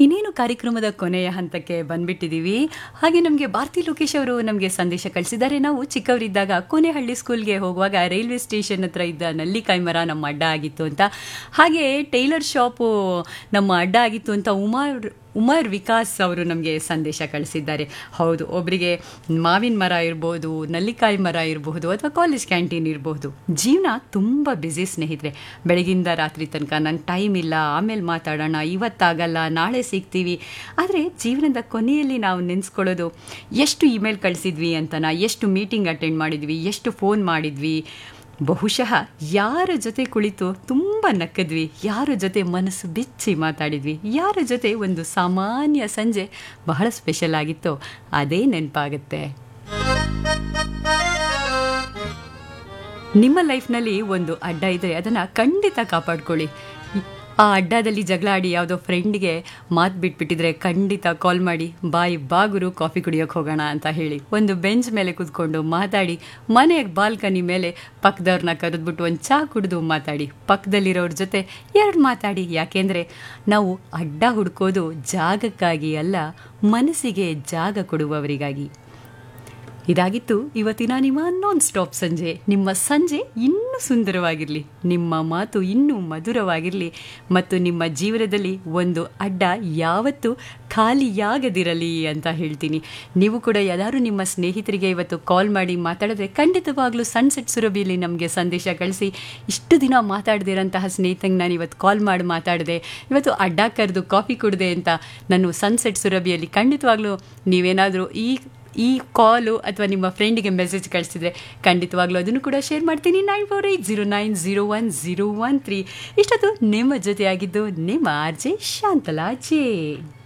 ಇನ್ನೇನು ಕಾರ್ಯಕ್ರಮದ ಕೊನೆಯ ಹಂತಕ್ಕೆ ಬಂದ್ಬಿಟ್ಟಿದ್ದೀವಿ ಹಾಗೆ ನಮಗೆ ಭಾರತಿ ಲೋಕೇಶ್ ಅವರು ನಮಗೆ ಸಂದೇಶ ಕಳಿಸಿದ್ದಾರೆ ನಾವು ಚಿಕ್ಕವರಿದ್ದಾಗ ಕೊನೆಹಳ್ಳಿ ಸ್ಕೂಲ್ಗೆ ಹೋಗುವಾಗ ರೈಲ್ವೆ ಸ್ಟೇಷನ್ ಹತ್ರ ಇದ್ದ ನಲ್ಲಿಕಾಯಿ ಮರ ನಮ್ಮ ಅಡ್ಡ ಆಗಿತ್ತು ಅಂತ ಹಾಗೆ ಟೈಲರ್ ಶಾಪು ನಮ್ಮ ಅಡ್ಡ ಆಗಿತ್ತು ಅಂತ ಉಮಾರ್ ಉಮರ್ ವಿಕಾಸ್ ಅವರು ನಮಗೆ ಸಂದೇಶ ಕಳಿಸಿದ್ದಾರೆ ಹೌದು ಒಬ್ಬರಿಗೆ ಮಾವಿನ ಮರ ಇರ್ಬೋದು ನಲ್ಲಿಕಾಯಿ ಮರ ಇರಬಹುದು ಅಥವಾ ಕಾಲೇಜ್ ಕ್ಯಾಂಟೀನ್ ಇರಬಹುದು ಜೀವನ ತುಂಬ ಬ್ಯುಸಿ ಸ್ನೇಹಿತರೆ ಬೆಳಗಿಂದ ರಾತ್ರಿ ತನಕ ನಂಗೆ ಟೈಮ್ ಇಲ್ಲ ಆಮೇಲೆ ಮಾತಾಡೋಣ ಇವತ್ತಾಗಲ್ಲ ನಾಳೆ ಸಿಗ್ತೀವಿ ಆದರೆ ಜೀವನದ ಕೊನೆಯಲ್ಲಿ ನಾವು ನೆನೆಸ್ಕೊಳ್ಳೋದು ಎಷ್ಟು ಇಮೇಲ್ ಕಳಿಸಿದ್ವಿ ಅಂತನಾ ಎಷ್ಟು ಮೀಟಿಂಗ್ ಅಟೆಂಡ್ ಮಾಡಿದ್ವಿ ಎಷ್ಟು ಫೋನ್ ಮಾಡಿದ್ವಿ ಬಹುಶಃ ಯಾರ ಜೊತೆ ಕುಳಿತು ತುಂಬ ನಕ್ಕದ್ವಿ ಯಾರ ಜೊತೆ ಮನಸ್ಸು ಬಿಚ್ಚಿ ಮಾತಾಡಿದ್ವಿ ಯಾರ ಜೊತೆ ಒಂದು ಸಾಮಾನ್ಯ ಸಂಜೆ ಬಹಳ ಸ್ಪೆಷಲ್ ಆಗಿತ್ತೋ ಅದೇ ನೆನಪಾಗುತ್ತೆ ನಿಮ್ಮ ಲೈಫ್ನಲ್ಲಿ ಒಂದು ಅಡ್ಡ ಇದ್ದರೆ ಅದನ್ನು ಖಂಡಿತ ಕಾಪಾಡ್ಕೊಳ್ಳಿ ಆ ಅಡ್ಡದಲ್ಲಿ ಜಗಳ ಆಡಿ ಯಾವುದೋ ಫ್ರೆಂಡ್ಗೆ ಮಾತು ಬಿಟ್ಬಿಟ್ಟಿದ್ರೆ ಖಂಡಿತ ಕಾಲ್ ಮಾಡಿ ಬಾಯ್ ಬಾಗುರು ಕಾಫಿ ಕುಡಿಯೋಕೆ ಹೋಗೋಣ ಅಂತ ಹೇಳಿ ಒಂದು ಬೆಂಚ್ ಮೇಲೆ ಕೂತ್ಕೊಂಡು ಮಾತಾಡಿ ಮನೆಯ ಬಾಲ್ಕನಿ ಮೇಲೆ ಪಕ್ಕದವ್ರನ್ನ ಕರೆದ್ಬಿಟ್ಟು ಒಂದು ಚಹಾ ಕುಡಿದು ಮಾತಾಡಿ ಪಕ್ಕದಲ್ಲಿರೋರ ಜೊತೆ ಎರಡು ಮಾತಾಡಿ ಯಾಕೆಂದರೆ ನಾವು ಅಡ್ಡ ಹುಡ್ಕೋದು ಜಾಗಕ್ಕಾಗಿ ಅಲ್ಲ ಮನಸ್ಸಿಗೆ ಜಾಗ ಕೊಡುವವರಿಗಾಗಿ ಇದಾಗಿತ್ತು ಇವತ್ತಿನ ನಿಮ್ಮ ನಾನ್ ಸ್ಟಾಪ್ ಸಂಜೆ ನಿಮ್ಮ ಸಂಜೆ ಇನ್ನೂ ಸುಂದರವಾಗಿರಲಿ ನಿಮ್ಮ ಮಾತು ಇನ್ನೂ ಮಧುರವಾಗಿರಲಿ ಮತ್ತು ನಿಮ್ಮ ಜೀವನದಲ್ಲಿ ಒಂದು ಅಡ್ಡ ಯಾವತ್ತೂ ಖಾಲಿಯಾಗದಿರಲಿ ಅಂತ ಹೇಳ್ತೀನಿ ನೀವು ಕೂಡ ಯಾರು ನಿಮ್ಮ ಸ್ನೇಹಿತರಿಗೆ ಇವತ್ತು ಕಾಲ್ ಮಾಡಿ ಮಾತಾಡಿದ್ರೆ ಖಂಡಿತವಾಗ್ಲೂ ಸನ್ಸೆಟ್ ಸುರಭಿಯಲ್ಲಿ ನಮಗೆ ಸಂದೇಶ ಕಳಿಸಿ ಇಷ್ಟು ದಿನ ಮಾತಾಡದಿರೋಂತಹ ಸ್ನೇಹಿತಂಗೆ ನಾನು ಇವತ್ತು ಕಾಲ್ ಮಾಡಿ ಮಾತಾಡಿದೆ ಇವತ್ತು ಅಡ್ಡ ಕರೆದು ಕಾಫಿ ಕುಡಿದೆ ಅಂತ ನಾನು ಸನ್ಸೆಟ್ ಸುರಭಿಯಲ್ಲಿ ಖಂಡಿತವಾಗ್ಲೂ ನೀವೇನಾದರೂ ಈ ಈ ಕಾಲು ಅಥವಾ ನಿಮ್ಮ ಫ್ರೆಂಡಿಗೆ ಮೆಸೇಜ್ ಕಳಿಸಿದ್ರೆ ಖಂಡಿತವಾಗ್ಲೂ ಅದನ್ನು ಕೂಡ ಶೇರ್ ಮಾಡ್ತೀನಿ nine four eight zero nine zero one zero one three ಇಷ್ಟೊತ್ತು ನಿಮ್ಮ ಜೊತೆಯಾಗಿದ್ದು ನಿಮ್ಮ ಆರ್ ಜೆ ಶಾಂತಲಾ ಜೆ